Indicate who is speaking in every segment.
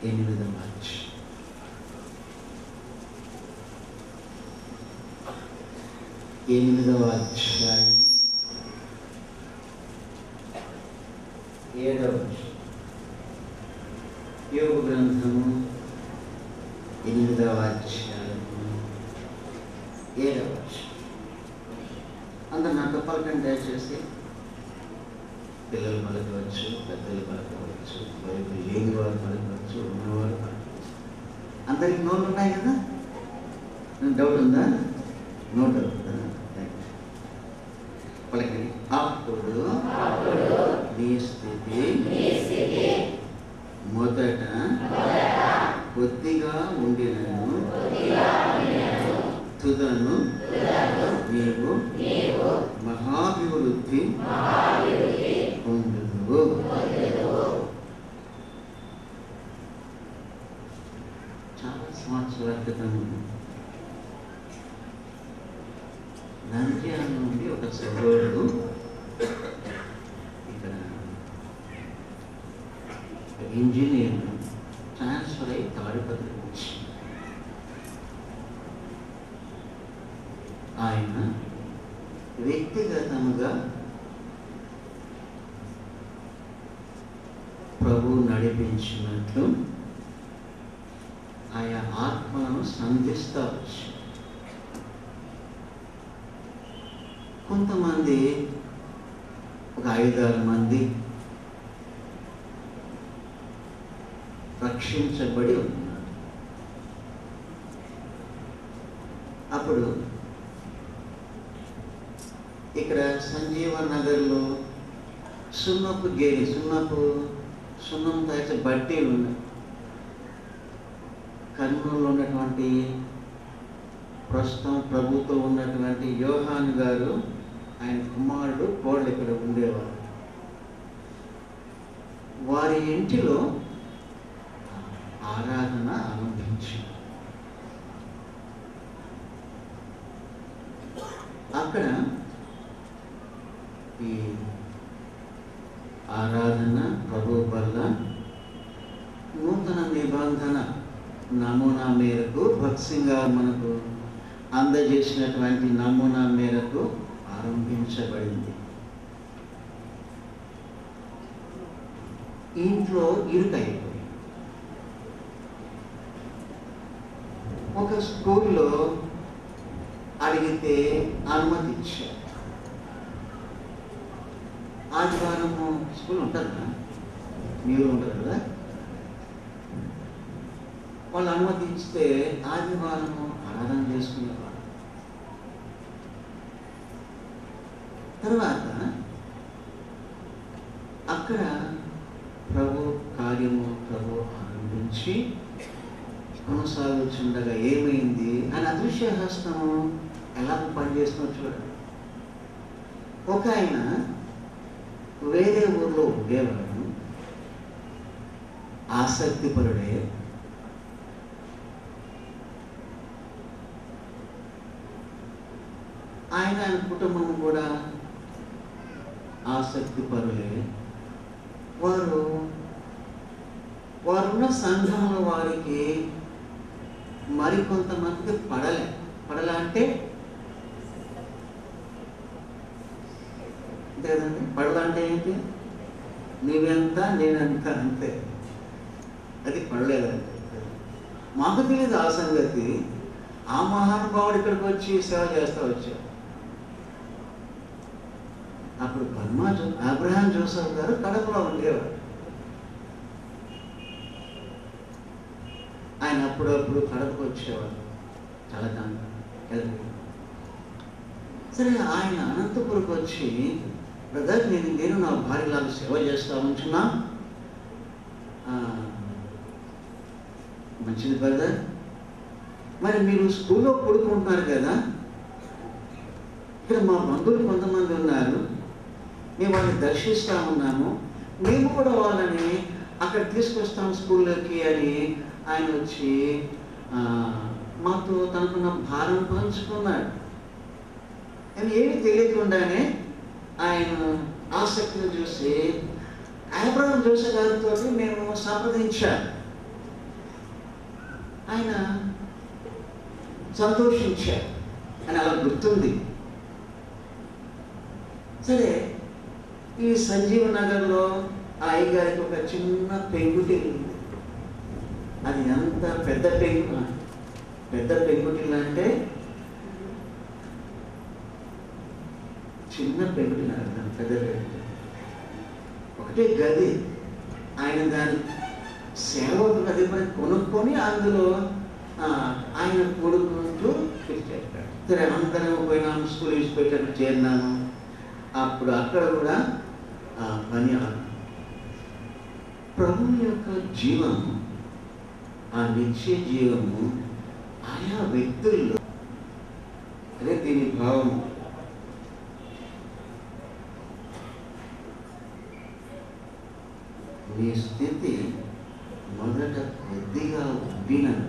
Speaker 1: ఎనిమిదవ అధ్యాయం ఎనిమిదవ అధ్యాయం ఏడవ అధ్యాయం. యోగ గ్రంథము ఎనిమిదవ అధ్యాయము ఏడవ అధ్యాయం. అందరు నాతో పలకండి దయచేసి పిల్లలు పలకవచ్చు పెద్దలు పలకవచ్చు బైబిల్ లేని వారు పలకవచ్చు ఉన్నవారు పలకవచ్చు అందరికి నోట్లు ఉన్నాయి కదా డౌట్ ఉందా నో డౌట్ ఉందా థ్యాంక్ యూ. పలకండి అప్పుడు నీ స్థితి మొదట కొద్దిగా ఉండినను తుదను నీవు మహాభివృద్ధి పొందుదువు చాలా సంవత్సరాల క్రితం నంద్యాల నుండి ఒక సహోదరుడు ఇక్కడ ఇంజనీర్ ట్రాన్స్ఫర్ అయి తాడిపత్రి వచ్చి ఆయన వ్యక్తిగతముగా ప్రభు నడిపించినట్లు ఆయా ఆత్మలను సంధిస్తా వచ్చు కొంతమంది ఒక ఐదారు మంది రక్షించబడి ఉన్నారు అప్పుడు ఇక్కడ సంజీవ నగర్లో సున్నపు గేరి సున్నపు సున్నం తయారు బట్టీలు ఉన్నాయి కర్నూలులో ఉన్నటువంటి ప్రస్తుతం ప్రభుత్వం ఉన్నటువంటి యోహాన్ గారు ఆయన కుమారుడు కోళ్ళు ఇక్కడ ఉండేవారు వారి ఇంటిలో ఆరాధన ఆరంభించి అక్కడ ఈ ఆరాధన ప్రభు వల్ల నూతన నిబంధన నమూనా మేరకు భక్సింగా మనకు అందజేసినటువంటి నమూనా మేరకు ఆరంభించబడింది ఇంట్లో ఇరుకైపోయింది ఒక స్కూల్లో అడిగితే అనుమతి ఇచ్చారు ఆదివారము స్కూల్ ఉంటుందా మీరు ఉంటారు కదా వాళ్ళు అనుమతి ఇస్తే ఆదివారము ఆరాధన చేసుకునేవారు తర్వాత అక్కడ ప్రభు కార్యము ప్రభు ఆరంభించి కొనసాగుచుండగా ఏమైంది అని అదృశ్య హస్తము ఎలా పనిచేస్తుందో చూడండి ఒక ఆయన వేరే ఊర్లో ఉండేవాడు ఆసక్తిపరుడే ఆయన ఆయన కుటుంబం కూడా ఆసక్తిపరులే వారు వారున్న సంఘంలో వారికి మరికొంతమందికి పడలే పడలే అంటే అంతే కదండి పడల అంటే ఏంటి నీవెంత నేనెంత అంతే అది పడలేదంటే మాకు తెలియదు ఆ సంగతి ఆ మహానుభావుడు ఇక్కడికి వచ్చి సేవ చేస్తూ వచ్చాడు అప్పుడు బర్మా జో అబ్రహాం జోసఫ్ గారు కడపలో ఉండేవారు ఆయన అప్పుడప్పుడు కడపకు వచ్చేవారు చాలా దాని సరే ఆయన అనంతపురకు వచ్చి బ్రదర్ నేను నేను నా భార్యలాగా సేవ చేస్తా ఉంచున్నా ఆ, మంచిది బ్రదర్ మరి మీరు స్కూల్లో పడుకుంటున్నారు కదా ఇక్కడ మా బంధువులు కొంతమంది ఉన్నారు మేము వాళ్ళని దర్శిస్తా ఉన్నాము మేము కూడా వాళ్ళని అక్కడ తీసుకొస్తాం స్కూల్లోకి అని ఆయన వచ్చి ఆ, మాతో తనకున్న భారం పంచుకున్నాడు కానీ ఏమి తెలియకుండానే ఆయన ఆసక్తిని చూసి అబ్రహం జోసెఫ్ గారితో మేము సంప్రదించాను ఆయన సంతోషించారు అని అలా గుర్తుంది సరే ఈ సంజీవ నగర్లో ఆ అయ్యగారికి ఒక చిన్న పెంకుటిల్లు ఉంది అది ఎంత పెద్ద పెంకు పెద్ద పెంకుటిల్లు అంటే చిన్న పెంకుటిల్లు అంటారు పెద్ద పెంకుటిల్లు ఒకటే గది ఆయన దాని సేవకు గది పని కొనుక్కొని అందులో ఆ, ఆయన కొడుకుంటూ చెప్పాడు సరే అందరం పోయినాము స్కూల్ ఇన్స్పెక్టర్ చేరినాము అప్పుడు అక్కడ కూడా ఆ పని ఆ- ప్రభు యొక్క జీవము ఆ నిత్య జీవము ఆయా వ్యక్తుల్లో అదే దీని భావం నీ స్థితి మొదట కొద్దిగా ఉబ్బినను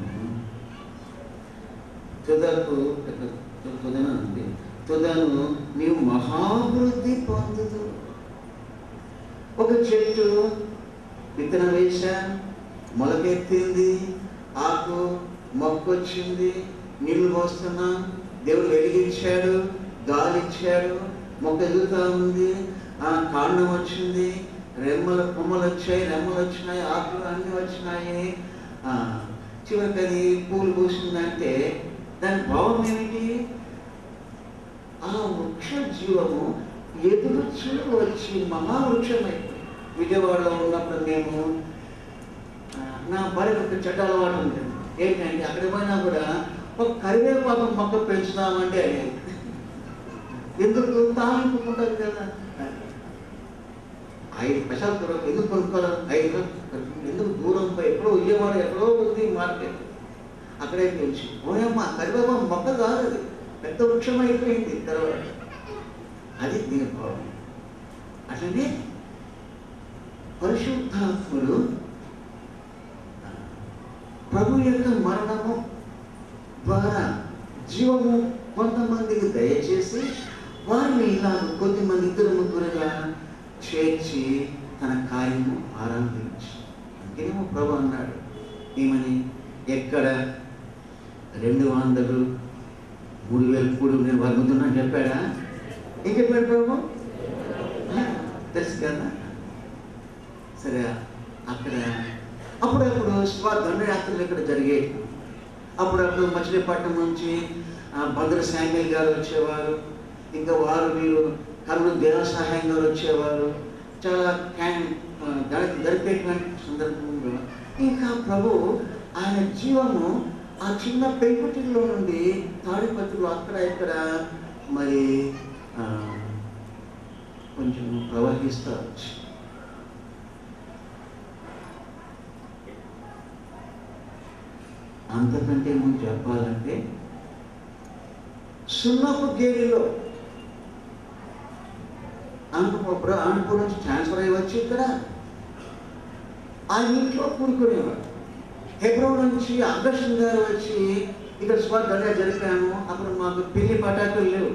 Speaker 1: తుదకు తుదన ఉంది తుదను నీవు మహాభివృద్ధి పొందుదు ఒక చెట్టు విత్తనం వేశా మొలకెత్తింది ఆకు మొక్కొచ్చింది నీళ్లు పోస్తున్నా దేవుడు వెలిగించాడు గాలి ఇచ్చాడు మొక్క ఎదుగుతా ఉంది ఆ కాండం వచ్చింది రెమ్మల కొమ్మలు వచ్చాయి రెమ్మలు వచ్చినాయి ఆకులు అన్నీ వచ్చినాయి ఆ, చివరికి అది పూలు పూసిందంటే దాని భావం ఏమిటి ఆ వృక్ష జీవము ఎదురుచు వచ్చి మహావృక్షమైపోయింది విజయవాడలో ఉన్నప్పుడు మేము ఆ, నా భార్యకు ఒక చెడ్డ అలవాటు ఉంటుంది ఏంటంటే అక్కడ పోయినా కూడా ఒక కరివేపాకు మొక్క పెంచుదామంటే అనేది ఎందుకు తాలింపుకుంటుంది కదా ఐదు పైసలు దూరం ఎందుకు కొనుక్కోవాలి ఐదు ఎందుకు దూరం పోయి ఎక్కడో విజయవాడ ఎక్కడో ఉంది మార్కెట్ అక్కడే పెంచి ఓయమ్మ కరివేపాకు మొక్క కాదు అది పెద్ద వృక్షం అయిపోయింది తర్వాత అది దీని భావం అట్లనే పరిశుద్ధాత్ముడు ప్రభు యొక్క మరణము ద్వారా జీవము కొంతమందికి దయచేసి వారిని ఇలా కొద్దిమంది ఇద్దరు ముగ్గురుగా చేర్చి తన కార్యము ఆరంభించి అందుకేమో ప్రభు అన్నాడు ఏమని ఎక్కడ రెండు వందలు మూడు వేలు కూడు నేను వర్గుతున్నా చెప్పాడా ఏం చెప్పాడు ప్రభు ఆ, తెలుసు కదా సరే అక్కడ అప్పుడప్పుడు స్వ దండయాత్రలు ఇక్కడ జరిగేవి అప్పుడప్పుడు మచిలీపట్నం నుంచి ఆ, భద్ర శామ్యుల్ గారు వచ్చేవారు ఇంకా వారు వీరు కర్నూలు దేవ సహాయం గారు వచ్చేవారు చాలా క్యాన్ ఆ, గడి- గడిపేటువంటి సందర్భంలో ఇంకా ప్రభు ఆయన జీవము ఆ చిన్న పెంకుటిలో నుండి తాడిపత్రులు అక్కడ ఇక్కడ మరి ఆ, కొంచెం ప్రవహిస్తూ వచ్చి అంతకంటే ముందు చెప్పాలంటే సున్నపు గేరిలో అనుకో అనుకో నుంచి ట్రాన్స్ఫర్ అయ్యి వచ్చి ఇక్కడ ఆ ఇంట్లో కూడుకునేవాడు హెబ్రోన్ నుంచి అగస్టిన్ గారు వచ్చి ఇక్కడ స్వర్గంగా జరిపాము అప్పుడు మాకు పెళ్లి పటాకులు లేవు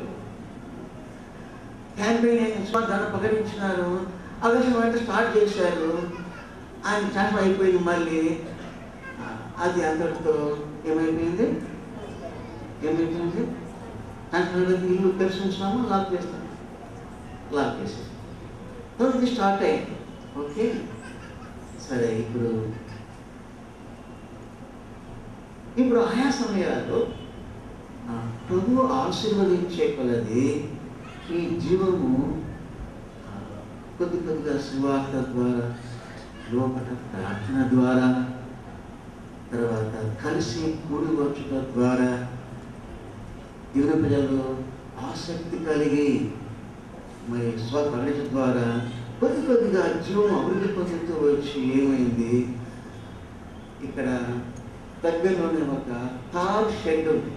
Speaker 1: క్యాంపెయిన్ స్వర్గాన్ని ప్రకటించినారు అగస్టిన్ వెంట స్టార్ట్ చేశారు ఆయన ట్రాన్స్ఫర్ అయిపోయింది మళ్ళీ ఆ, అది అందరితో ఏమైపోయింది ఏమైపోయింది ట్రాన్స్ఫర్ అయిపోయింది ఇల్లు తెలుసుకుంటున్నాము లాక్ చేస్తాం లాక్ చేసేసి తర్వాత ఇది స్టార్ట్ అయింది ఓకే సరే ఇప్పుడు ఇప్పుడు ఆయా సమయాల్లో ఆ, ప్రభు ఆశీర్వదించే కొలది ఈ జీవము ఆ, కొద్ది కొద్దిగా సువార్త ద్వారా లోపల ప్రార్థన ద్వారా తర్వాత కలిసి కూడి వచ్చుట ద్వారా దేవుని ప్రజలు ఆసక్తి కలిగి మరి స్వప్రకటన ద్వారా కొద్ది కొద్దిగా జీవం అభివృద్ధి పొందుతూ వచ్చి ఏమైంది ఇక్కడ దగ్గరలోనే ఒక తార్ షెడ్ ఉంది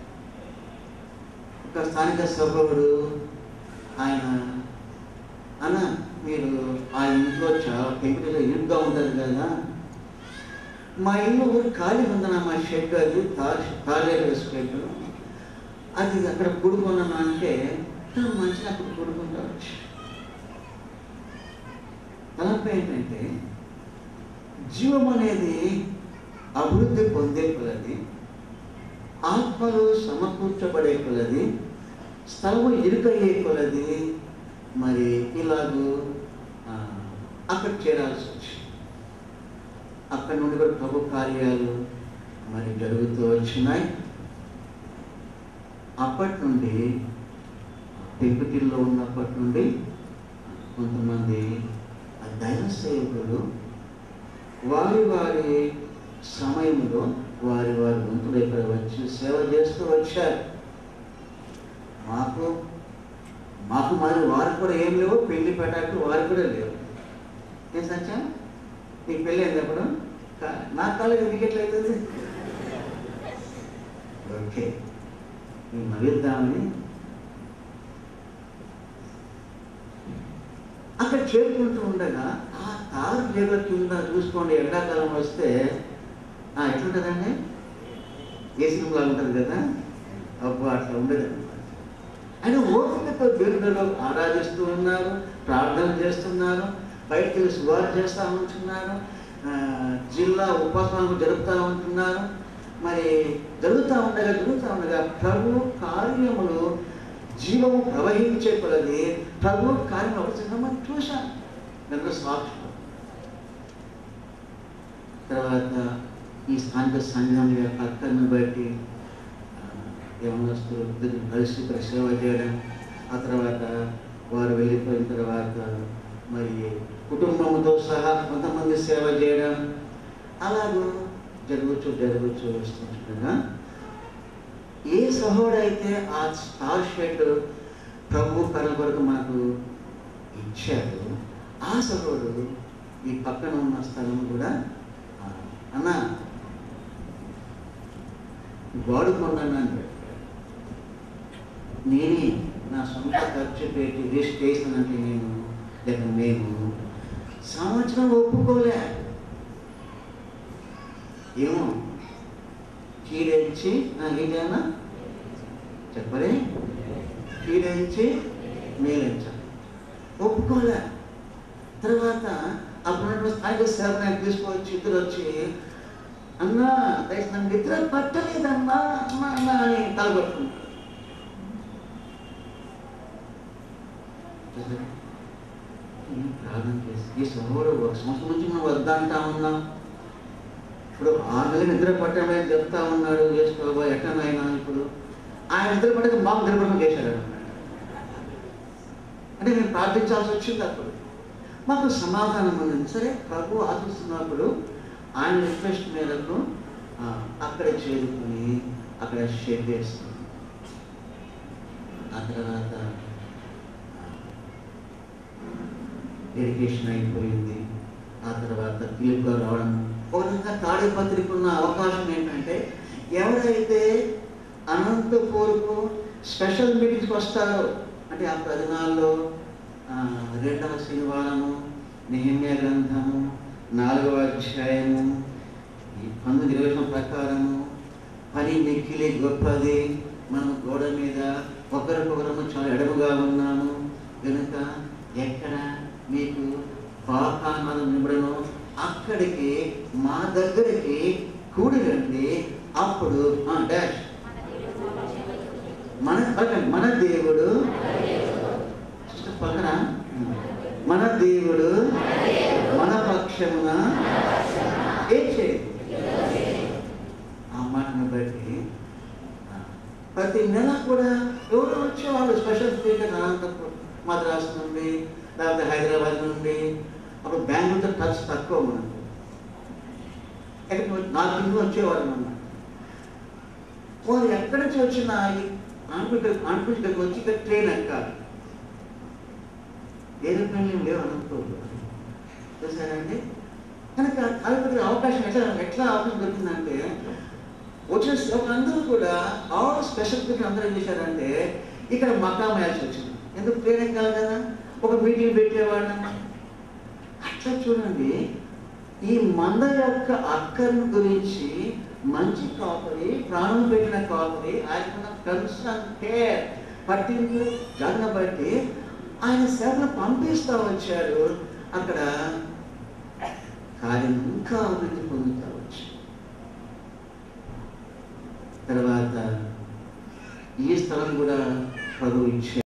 Speaker 1: ఒక స్థానిక సభ్యుడు ఆయన అన్న మీరు ఆ ఇంట్లో చాలా పెంకుటిలో ఇరుగ్గా ఉంటుంది కదా మా ఇల్లు ఖాళీ ఉందన్న మా షెడ్ అది తార్ తారే షెడ్ అది అక్కడ కూడుకున్నాను అంటే తను మంచిగా అక్కడ కూడుకుంటావచ్చు తలపై ఏంటంటే జీవం అనేది అభివృద్ధి పొందే కొలది ఆత్మలు సమకూర్చబడే కొలది స్థలము ఇరుకయ్యే కొలది మరి ఇలాగూ ఆ, అక్కడ చేరాల్సి వచ్చింది అక్కడి నుండి కూడా ప్రభు కార్యాలు మరి జరుగుతూ వచ్చినాయి అప్పటి నుండి పెంకుటిల్లో ఉన్నప్పటి నుండి కొంతమంది ఆ దైవ సేవకులు వారి వారి సమయంలో వారి వారి వంతులు ఇక్కడ వచ్చి సేవ చేస్తూ వచ్చారు మాకు మాకు మరి వారు కూడా ఏం లేవు పెళ్లి పెట్టాలి వారు కూడా లేవు ఏం సత్యం నీకు పెళ్ళి అయింది అప్పుడు కా- నా కాలేజ్ ఎందుకు ఎట్లా అవుతుంది ఓకే మేము నవ్విద్దామని అక్కడ చేరుకుంటూ ఉండగా ఆ తారు జగ కింద చూసుకోండి ఎండాకాలం వస్తే ఆ, ఎట్లుంటుందండి ఏ సినిమాలో ఉంటుంది కదా అబ్బో అట్లా ఉండదు ఆయన ఓపికతో దేవుడిలో ఆరాధిస్తూ ఉన్నారు ప్రార్థన చేస్తున్నారు బయటకు వెళ్ళి సువారు చేస్తూ ఉంటున్నారు ఆ, జిల్లా ఉపవాసాలు జరుపుతూ ఉంటున్నారు మరి జరుగుతూ ఉండగా జరుగుతూ ఉండగా ప్రభు కార్యములు జీవము ప్రవహించే కొలది ప్రభు కార్యం అవుతుందో మనం చూశాం దాంట్లో సాక్షులు తర్వాత ఈ స్థానిక సంఘం యొక్క అక్కడిని బట్టి యవనస్తులు ఇద్దరు కలిసి ఇక్కడ సేవ చేయడం ఆ తర్వాత వారు వెళ్ళిపోయిన తర్వాత మరి కుటుంబంతో సహా కొంతమంది సేవ చేయడం అలాగూ జరగచ్చు జరగచ్చు వస్తుండగా ఏ సహోడైతే ఆ స్టార్ షెడ్ ప్రభు కళ కొరకు మనకు ఇచ్చాడు ఆ సహోడు ఈ పక్కన ఉన్న స్థలం కూడా ఆ, అన్న వాడుకున్నాను అని పెట్టాడు నేనే నా సొంత ఖర్చు పెట్టి రిస్క్ చేస్తానంటే నేను లేక మేము సంవత్సరం ఒప్పుకోలే ఏమో కీడెంచి ఏంటన్నా చెప్పరే కీడెంచి మేలించ ఒప్పుకోలే తర్వాత అప్పుడు స్థానిక సేవకుని తీసుకొచ్చి ఇద్దరు వచ్చి అన్నా దయచేసి నాకు నిద్ర పట్టలేదమ్మా అమ్మా అన్నా అని తలగొట్టుకుంటాడు నేను ప్రార్థన చేసి ఈ సహోడు ఒక సంవత్సరం నుంచి మనం వద్దంటా ఉన్నాం ఇప్పుడు ఆరు నెలలు నిద్ర పట్టమని చెప్తా ఉన్నాడు చేసుకోబో ఎట్టనైనా ఇప్పుడు ఆయన నిద్ర పట్టక మాకు నిద్ర పట్టడం చేశాడు అంటే నేను ప్రార్థించాల్సి వచ్చింది అప్పుడు మాకు సమాధానం ఉంది సరే ప్రభు ఆశిస్తున్నప్పుడు ఆయన రిక్వెస్ట్ మేరకు ఆ, అక్కడ చేరుకుని అక్కడ షేర్ చేస్తాం ఆ తర్వాత డెడికేషన్ అయిపోయింది ఆ తర్వాత పిలుపుగా రావడం ఒక రకంగా తాడిపత్రికి ఉన్న అవకాశం ఏంటంటే ఎవరైతే అనంతపూర్కు స్పెషల్ మీటింగ్స్కి వస్తారో అంటే ఆ ప్రదినాల్లో ఆ, రెండవ శనివారము నిహిమ్య గ్రంథము నాలుగవ అధ్యాయము ఈ పంతొమ్మిది ఇరవై ప్రకారము పని మిక్కిలి గొప్పది మనం గోడ మీద ఒకరికొకరము చాలా ఎడముగా ఉన్నాము కనుక ఎక్కడ మీకు పాపానాదం నింపడను అక్కడికి మా దగ్గరికి కూడి రండి అప్పుడు ఆ, డాష్ మన పక్కన మన దేవుడు సిస్టర్ పక్కన మన దేవుడు మన పక్షమున ఏం చేయదు ఆ మాటను బట్టి ఆ, ప్రతి నెల కూడా ఎవరు వచ్చేవాళ్ళు స్పెషల్ స్పీకర్ అనంతపురం మద్రాసు నుండి లేకపోతే హైదరాబాద్ నుండి అప్పుడు బెంగళూరుతో టచ్ తక్కువ మనకు ఎక్కడికి నాలుగు ఇంట్లో వచ్చేవాళ్ళు అన్నమాట వారు ఎక్కడి నుంచి వచ్చిన ఆంధ్రప్రదేశ్ ఆంధ్రప్రదేశ్కి వచ్చి ఇక్కడ ట్రైన్ ఎక్కాలి ఏరోప్లేన్లు లేవు అనంతపూర్లో చూసారండి కనుక కాకపోతే అవకాశం ఎట్లా ఎట్లా అవకాశం దొరికిందంటే వచ్చిన శ్లోకులందరూ కూడా ఆల్ స్పెషల్ పీపుల్ అందరూ ఏం చేశారంటే ఇక్కడ మకాం వేయాల్సి వచ్చింది ఎందుకు ట్రైన్ ఎక్కాలి కదా ఒక మీటింగ్ పెట్టేవాళ్ళం అట్లా చూడండి ఈ మంద యొక్క అక్కర్ను గురించి మంచి కాపరి ప్రాణం పెట్టిన కాపరి ఆయనకున్న కన్సర్న్ కేర్ పట్టింపు జాగ్రత్త బట్టి ఆయన సేవలు పంపిస్తూ వచ్చాడు అక్కడ కార్యం ఇంకా అభివృద్ధి పొందుతూ వచ్చి కూడా ప్రభు ఇచ్చారు